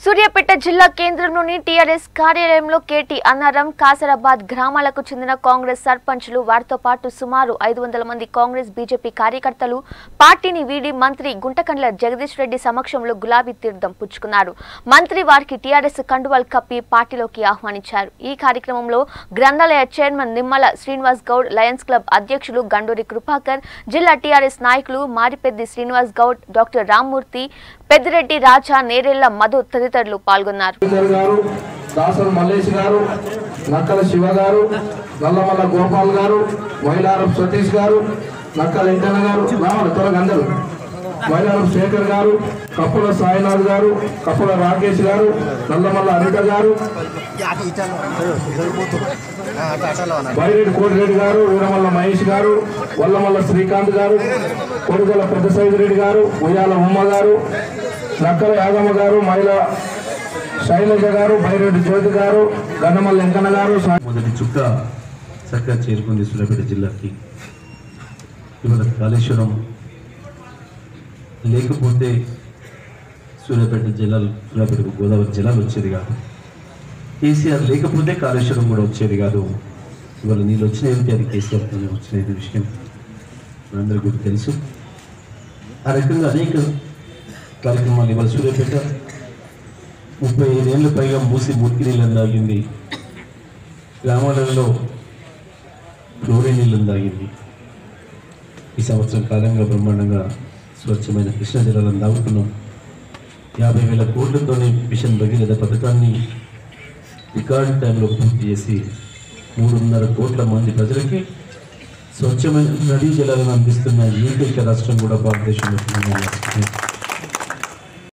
సూర్యాపేట జిల్లా కేంద్రంలోని టీఆర్ఎస్ కార్యాలయంలో కేటీ అన్నారం కాసరాబాద్ గ్రామాలకు చెందిన కాంగ్రెస్ సర్పంచ్లు వారితో పాటు సుమారు ఐదు వందల మంది కాంగ్రెస్ బీజేపీ కార్యకర్తలు పార్టీని వీడి మంత్రి గుంటకండ్ల జగదీష్ రెడ్డి సమక్షంలో గులాబీ తీర్థం పుచ్చుకున్నారు మంత్రి వారికి టీఆర్ఎస్ కండువాల్ కప్పి పార్టీలోకి ఆహ్వానించారు ఈ కార్యక్రమంలో గ్రంథాలయ chairman Nimmala Srinivas Goud lions club అధ్యక్షులు గండూరి కృపాకర్ జిల్లా టీఆర్ఎస్ నాయకులు మారిపెద్ది శ్రీనివాస్ గౌడ్ డాక్టర్ రామ్మూర్తి పెద్దిరెడ్డి రాజా నేరెళ్ల మధు తదితరులు పాల్గొన్నారు శ్రీధర్ గారు దాసరు మల్లేష్ గారు నక్కల శివ గారు నల్లమల్ల గోపాల్ గారు మైలారం సతీష్ గారు నక్కల వెంకన్న గారు రావాలి త్వరగా అందరూ మైలారం శేఖర్ గారు కప్పుల సాయినాథ్ గారు కప్పుల రాకేష్ గారు నల్లమల్ల అనిత గారు అటు ఇటాలో సరిపోతుంది అటు అటలో అన్న బైరెడ్డి కోటిరెడ్డి గారు వీరమల్ల మహేష్ గారు వల్లమల్ల శ్రీకాంత్ గారు కొడుగల పెద్ద రెడ్డి గారు ఉయ్యాల ఉమ్మ గారు నక్కల యాదమ్మ గారు మహిళ శైలజ గారు బైరెడ్డి జ్యోతి గారు గన్నమల్ల వెంకన్న గారు సా- మొదటి చుక్క చక్కగా చేరుకుంది సూర్యాపేట జిల్లాకి ఇవాళ కాళేశ్వరం లేకపోతే సూర్యాపేట జిల్లాలు సూర్యాపేటకు గోదావరి జిల్లాలు వచ్చేది కాదు కేసీఆర్ లేకపోతే కాళేశ్వరం కూడా వచ్చేది కాదు ఇవాళ నీళ్ళు వచ్చినాయంటే అది కేసీఆర్తోనే వచ్చినది విషయం మనందరికీ కూడా తెలుసు ఆ రకంగా అనేక కార్యక్రమాలు ఇవాళ సూర్యాపేట ముప్పై ఐదేళ్ళ పైగా మూసి మురికి నీళ్ళని తాగింది గ్రామాలలో క్లోరిన్ నీళ్ళని తాగింది ఈ సంవత్సరం కాలంగా బ్రహ్మాండంగా స్వచ్ఛమైన కృష్ణా జలాలను తాగుతున్నాం యాభై వేల కోట్లతోనే మిషన్ భగీరథ పథకాన్ని రికార్డు టైంలో పూర్తి చేసి మూడున్నర కోట్ల మంది ప్రజలకి స్వచ్ఛమైన నదీ జలాలను అందిస్తున్న ఏకైక రాష్ట్రం కూడా భారతదేశంలో తెలంగాణ రాష్ట్రమే.